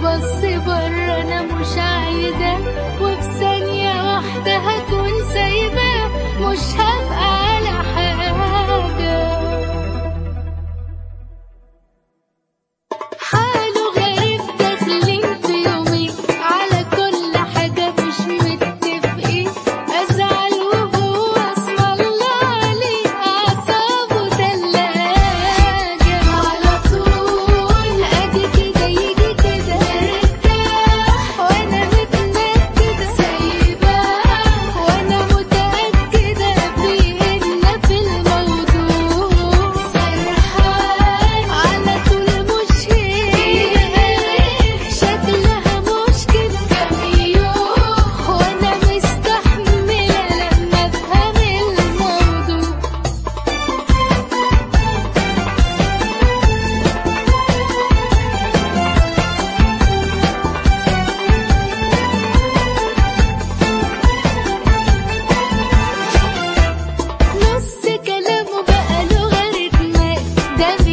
بص بره انا مش عايزاه وفي ثانية واحدة هكون سايباه مش هبقى على حاجة حاله غريب داخلين في يومي على كل حاجة مش متفقين أزعل وهو اسم الله عليه أعصابه تلاجة على طول أجي كده يجي كده مرتاح وأنا متنكدة سايباه وأنا متأكدة بإن في الموضوع سرحان على طول مش هي شكلها مش كده كام يوم وأنا مستحملة لما أفهم الموضوع نص كلامه بقى لغة رتمات ده